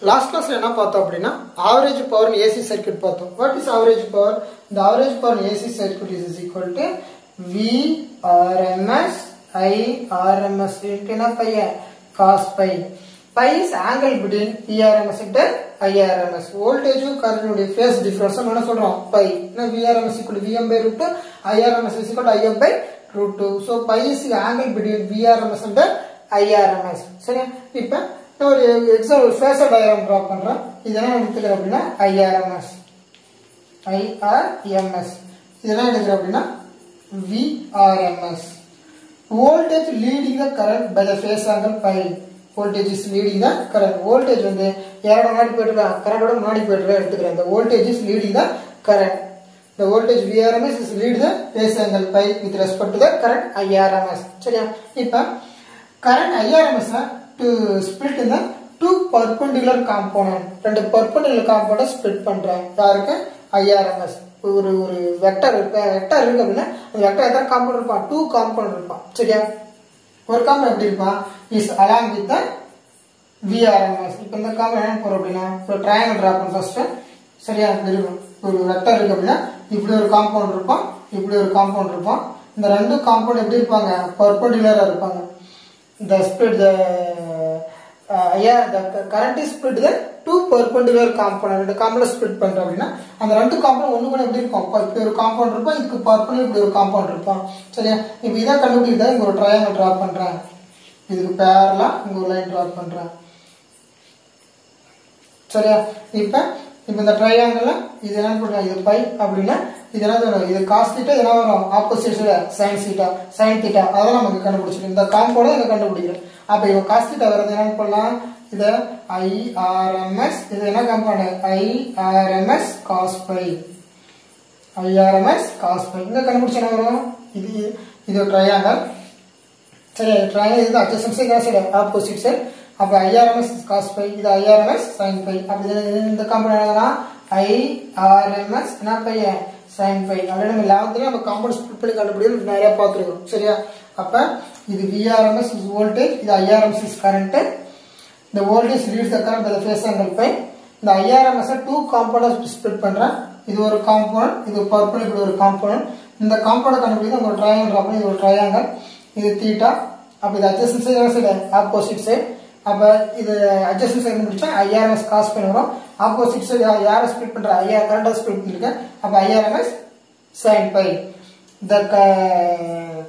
Last கிளாஸ்ல என்ன பார்த்தோம் அப்படின்னா ஆவரேஜ் பவர் ஏசி சர்க்யூட் பார்த்தோம் வாட் இஸ் ஆவரேஜ் பவர் இந்த average power AC circuit is equal to V RMS I RMS என்ன பையன் cos phi phi is angle between VRMS into IRMS வோல்டேஜும் கரண்டுடைய ஃபேஸ் டிஃபரன்ஸ் என்ன சொல்றோம் phi VRMS equal VM by root two IRMS is equal IM by root two so phi is angle between VRMS and IRMS சரியா இப்போ நான் ஒரு exam ஒரு phasor diagram draw பண்றேன் இதெல்லாம் எடுத்துக்கிறேன் அப்படின்னா ஐஆர்எம்எஸ் ஐஆர்எம்எஸ் இதெல்லாம் எடுக்கிறேன் அப்படின்னா VRMS voltage leading the current by the phase angle phi voltage is leading the current voltage வந்து யாரோட முன்னாடி போயிட்டு இருக்கா கரண்டோட முன்னாடி போயிட்டு இருக்கா எடுத்துக்கிறேன் இந்த voltage is leading the current the voltage VRMS is lead the phase angle pi with respect to the current IRMS சரியா இப்ப current IRMS to split in the two perpendicular component ரெண்டு perpendicular component split பண்றேன் யாருக்கு IRMS ஒரு ஒரு vector இருக்கு vector இருக்கு அப்படின்னா அந்த வெக்டர் எத்தனை காம்பவுண்ட் இருப்பான் டூ காம்பவுண்ட் இருப்பான் சரியா ஒரு காம்பவுண்ட் எப்படி இருப்பான் is along with the VRMS இப்போ இந்த காம்பவுண்ட் என்ன போறோம் அப்படின்னா ஒரு ட்ரையாங்கிள் ட்ரா பண்ண ஃபர்ஸ்ட் சரியா இருக்கும் ஒரு வெக்டர் இருக்கு அப்படின்னா இப்படி ஒரு காம்பவுண்ட் இருப்பான் இப்படி ஒரு காம்பவுண்ட் இருப்பான் இந்த ரெண்டு காம்பவுண்ட் எப்படி இருப்பாங்க பர்பண்டிகுலரா இருப்பாங்க the split the uh, yeah the current is split the two perpendicular component ரெண்டு காம்பவுண்ட் ஸ்ப்ளிட் பண்றோம் அப்படின்னா அந்த ரெண்டு காம்பவுண்ட் ஒண்ணு கூட எப்படி இருக்கும் இப்ப இப்படி ஒரு காம்பவுண்ட் இருப்பான் இதுக்கு பர்பண்டிகுலர் இப்படி ஒரு காம்பவுண்ட் இருப்பான் சரியா இப்போ இதை கண்டுபிடிக்கிறதா இங்க ஒரு ட்ரையாங்கிள் டிரா பண்றேன் இதுக்கு பேரலா இங்க ஒரு லைன் டிரா பண்றேன் சரியா இப்ப இப்ப இந்த ட்ரையாங்கிள் இது என்ன பண்ணுறோம் இது பை அப்படின்னா இது என்ன வரும் இது காஸ் தீட்டா என்ன வரும் opposite sine theta sine theta அதான் நமக்கு கண்டுபிடிச்சிடும் இந்த காம்போட இதை கண்டுபிடிக்கிறோம் அப்ப இவன் காஸ் தீட்டா வரது என்ன பண்ணலாம் இது ஐஆர்எம்எஸ் இது என்ன component IRMS cos phi IRMS cos phi இந்த கண்டுபிடிச்சா என்ன வரும் இது இது ட்ரையாங்கல் சரி ட்ரையாங்கல் இது adjacent side side opposite side அப்ப ஐஆர்எம்எஸ் காஸ் பை இது ஐஆர்எம்எஸ் சைன் பை அப்படி இது- இந்த காம்பவுண்ட் என்னன்னா ஐஆர்எம்எஸ் என்ன பையன் சைன் பை ஆல்ரெடி நம்ம லெவன்த்ல நம்ம காம்பவுண்ட் ஸ்பிளிட் பண்ணி கண்டுபிடிக்கிறது நிறைய பார்த்துருக்கோம் சரியா அப்ப இது விஆர்எம்எஸ் இஸ் வோல்டேஜ் இது ஐஆர்எம்எஸ் இஸ் கரண்ட் இந்த voltage leads the current by phase angle phi இந்த ஐஆர்எம்எஸ் டூ காம்பவுண்ட் ஸ்பிளிட் பண்றேன் இது ஒரு காம்பவுண்ட் இது பர்பிள் இப்படி ஒரு காம்பவுண்ட் இந்த காம்பவுண்ட் கண்டுபிடிக்கிறது ஒரு ட்ரையாங்கிள் ட்ரா பண்ணி இது ஒரு ட்ரையாங்கிள் இது தீட்டா அப்ப இது adjacent side side opposite side அப்ப இது அட்ஜஸ்டன் சைடு முடிச்சா ஐஆர்எஸ் காஸ் பண்ணி வரும் ஆப்போசிட் சைடு யாரை ஸ்பிளிட் பண்ற ஐஆர் கரண்டா ஸ்பிளிட் பண்ணிருக்கேன் அப்ப IRMS sine phi the ca-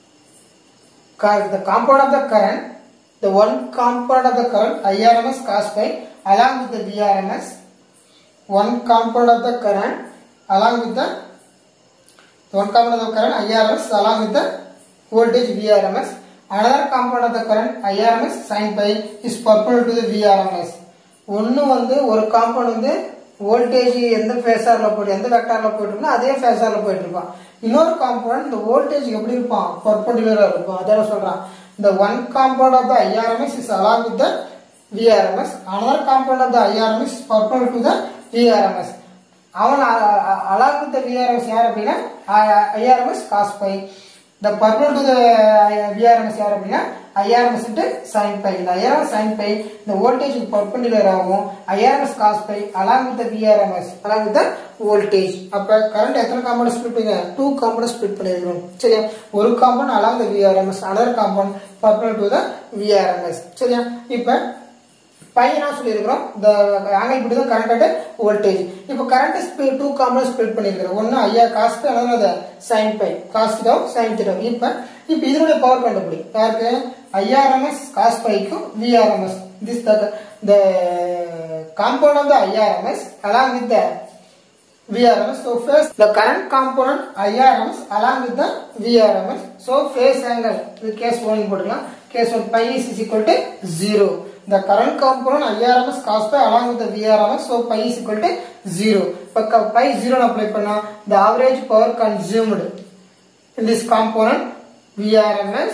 ca- the component of the current the one component of the current IRMS cos phi along with the VRMS one component of the current along with the the one component of the current IRMS along with the voltage VRMS another component of the current IRMS sin phi is perpendicular to the VRMS ஒன்னு வந்து ஒரு compound வந்து voltage எந்த ஃபேஸார்ல போயிட்டு எந்த வெக்டார்ல போயிட்டு இருக்கோ அதே ஃபேஸார்ல போயிட்டு இருப்பான் இன்னொரு காம்பவுண்ட் இந்த வோல்டேஜ் எப்படி இருப்பான் பர்பண்டிகுலரா இருக்கும் அதான் சொல்றான் இந்த one component of the IRMS is along with the VRMS another component of the IRMS perpendicular to the VRMS அவன் அலாங் வித் த விஆர்எம்எஸ் யார் அப்படின்னா IRMS cos phi the perpendicular to the VRMS யார் அப்படின்னா IRMS sine phi இந்த IRMS sine phi இந்த voltage perpendicular ஆகும் IRMS cos phi along with VRMS along with voltage அப்ப current எத்தனை காம்பவுண்ட் ஸ்பிளிட் பண்ணுங்க டூ காம்பவுண்ட் ஸ்பிளிட் பண்ணிருக்கோம் சரியா ஒரு component along the VRMS other component perpendicular to the VRMS சரியா இப்ப பையனா சொல்லியிருக்கிறோம் இந்த ஆங்கிள் இப்படி தான் கரண்ட் வோல்டேஜ் இப்போ கரண்ட் டூ காமன் ஸ்ப்ளிட் பண்ணியிருக்கிறோம் ஒன்று ஐயா காசு அதாவது சைன் பை காசு திடம் சைன் திடம் இப்போ இப்போ இதனுடைய பவர் கண்டுபிடி யாருக்கு ஐஆர்எம்எஸ் காஸ் பைக்கும் VRMS this the component of the IRMS along with the VRMS. So phase the current component IRMS along with the VRMS. So phase angle இது case 1 போட்டுக்கலாம் case 1 pi is equal to 0. The current component IRMS cos pi along with the VRMS. So pi is equal to 0. இப்போ pi 0 apply பண்ணா the average power consumed in this component VRMS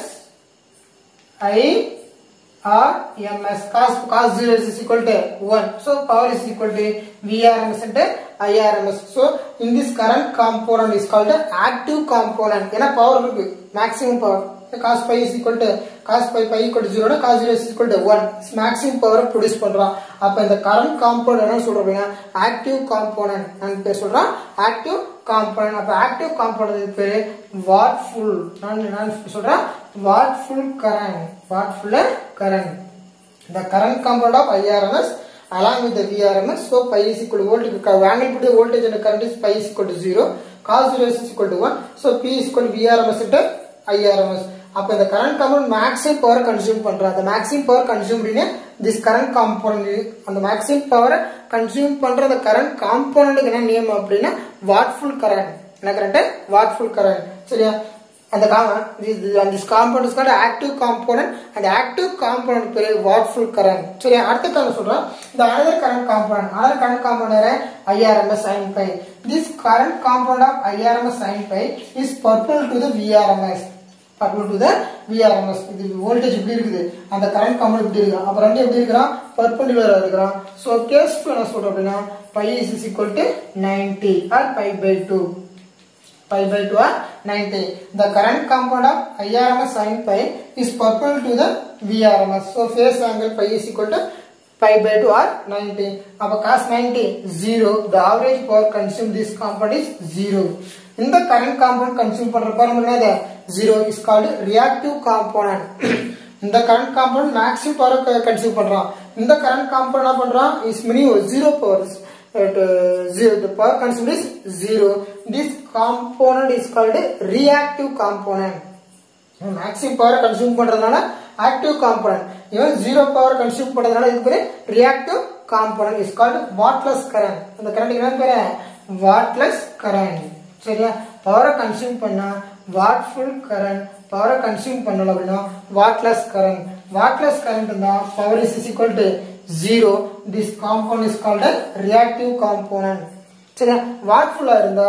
I or ms cos cos 0 is equal to 1 so power is equal to vrms and irms so in this current component is called the active component ஏன்னா power இருக்கு maximum power cos phi is equal to cos phi phi equal to ஜீரோனா cos zero is equal to one maximum power produce பண்றான் அப்ப இந்த current component என்ன சொல்றோம் அப்படின்னா active component நான் பேர் சொல்றான் ஆக்டிவ் காம்போனன்ட் அப்ப ஆக்டிவ் காம்போனன்ட் பேரு வாட் ஃபுல் நான் நான் சொல்றேன் wattful current wattful current the current component of IRMS along with the VRMS so pi is equal to voltage angle put the voltage and the current is pi is equal to 0 cos 0 is equal to 1 so P is equal to VRMS into IRMS அப்ப இந்த current component maximum power consume பண்றோம் அந்த maximum power consume this current component அந்த maximum பவரை consume பண்ற அந்த current component என்ன name அப்படின்னா வாட்ஃபுல் கரண்ட் என்ன கரண்ட் வாட்ஃபுல் கரண்ட் சரியா அந்த this component is called active component அந்த ஆக்டிவ் காம்போனன்ட் பேரு வாட்ஃபுல் கரண்ட் சரி அடுத்த காரணம் சொல்றோம் இந்த another current component another current component IRMS sine phi this current component of IRMS sine phi is purple to the VRMS perpendicular to the VRMS இது voltage இப்படி இருக்குது அந்த கரண்ட் காம்போனன்ட் இப்படி இருக்கு அப்ப ரெண்டு எப்படி இருக்கிறான் பர்பண்டிகுலரா இருக்கிறான் சோ கேஸ் என்ன சொல்றோம் அப்படின்னா phi is is equal to ninety or pi by two pi by 2 are 90. The current component of IRMS sin pi is perpendicular to the VRMS. So phase angle pi is equal to pi by 2 are 90. அப்ப cos 90 0. The average power consumed this component is 0. இந்த current component consume பண்ற power என்னது 0 is called reactive component. இந்த current component maximum power consume பண்றான் இந்த current component என்ன பண்றான் is minimum 0 power at uh, zero the power consumed is zero this component is called reactive component maximum power consume பண்றதுனால active component இவன் zero power consume பண்றதுனால இதுக்கு பேரு reactive component is called wattless current அந்த current என்ன பேரு wattless current சரியா பவரை கன்சியூம் பண்ணா வாட்ஃபுல் கரண்ட் பவரை கன்சியூம் பண்ணல அப்படின்னா வாட்லெஸ் கரண்ட் வாட்லெஸ் கரண்ட் தான் power is is equal to zero this component is called reactive component சரியா வாட்ஃபுல்லா இருந்தா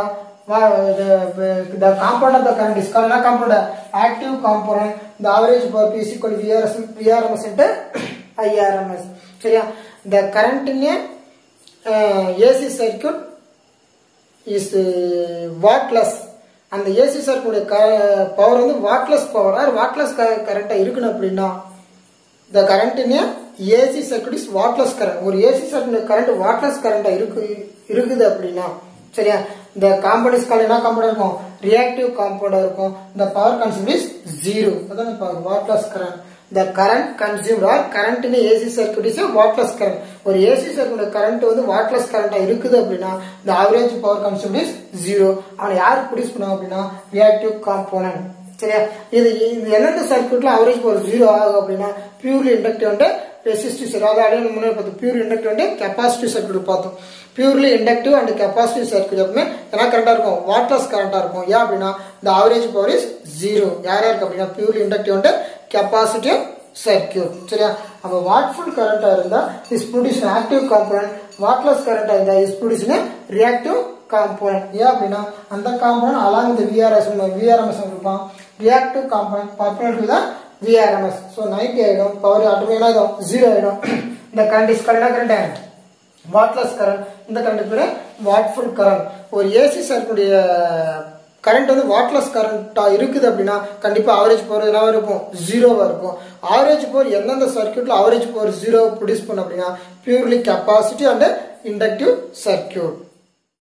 the component of the current is called component active component the average power P is equal to VRS, VRMS into IRMS சரியா the current in a uh, AC circuit is uh, wattless அந்த AC சர்க்குடைய power வந்து wattless power or wattless கரண்டா இருக்கணும் அப்படின்னா the current in AC circuit is wattless current ஒரு AC circuit current wattless கரண்டா இருக்கு இருக்குது அப்படின்னா சரியா இந்த காம்பவுண்ட் கால் என்ன காம்பவுண்ட் இருக்கும் ரியாக்டிவ் காம்பவுண்டா இருக்கும் இந்த பவர் கன்சியூம் இஸ் ஜீரோ அதான் wattless current the current consumed or current in AC circuit is a wattless current ஒரு AC circuit current வந்து wattless current இருக்குது அப்படின்னா the average power consumed is zero அவனை யார் ப்ரொடியூஸ் பண்ணுவாங்க அப்படின்னா reactive component சரியா இது இது எந்தெந்த சர்க்கியூட்ல அவரேஜ் பவர் ஜீரோ ஆகும் அப்படின்னா பியூர்லி இண்டக்டிவ் வந்து ரெசிஸ்டிவ் சர்க்கியூட் அதாவது அடையாளம் முன்னாடி பார்த்தோம் பியூர் இண்டக்டிவ் வந்து கெப்பாசிட்டிவ் சர்க்கியூட் பார்த்தோம் purely inductive and capacitive circuit எப்பவுமே என்ன கரண்டா இருக்கும் வாட்லெஸ் கரண்டா இருக்கும் ஏன் அப்படின்னா இந்த ஆவரேஜ் பவர் இஸ் ஜீரோ யார் யாருக்கு அப்படின்னா பியூர்லி இண்டக்டிவ் வந்து கெப்பாசிட்டிவ் சர்க்கியூட் சரியா அப்ப வாட்ஃபுல் கரண்டா இருந்தா is produce active component wattless கரண்டா இருந்தா இஸ் ப்ரொடியூஸ் ரியாக்டிவ் காம்பனன்ட் ஏன் அப்படின்னா அந்த காம்பனன்ட் அலாங் இந்த விஆர்எஸ் விஆர்எம்எஸ் இருப்பான் reactive component perpendicular to the VRMS so ninety ஆயிடும் பவர் ஆட்டோமேட்டிக் ஆயிடும் ஜீரோ ஆயிடும் இந்த current is current current wattless current இந்த கரண்ட் பேரு வாட்ஃபுல் கரண்ட் ஒரு ஏசி சர்க்குடைய கரண்ட் வந்து வாட்லெஸ் கரண்டா இருக்குது அப்படின்னா கண்டிப்பா ஆவரேஜ் பவர் என்னவா இருக்கும் ஜீரோவா இருக்கும் ஆவரேஜ் பவர் எந்தெந்த சர்க்கியூட்ல ஆவரேஜ் பவர் ஜீரோ ப்ரொடியூஸ் பண்ணும் அப்படின்னா purely capacity and inductive circuit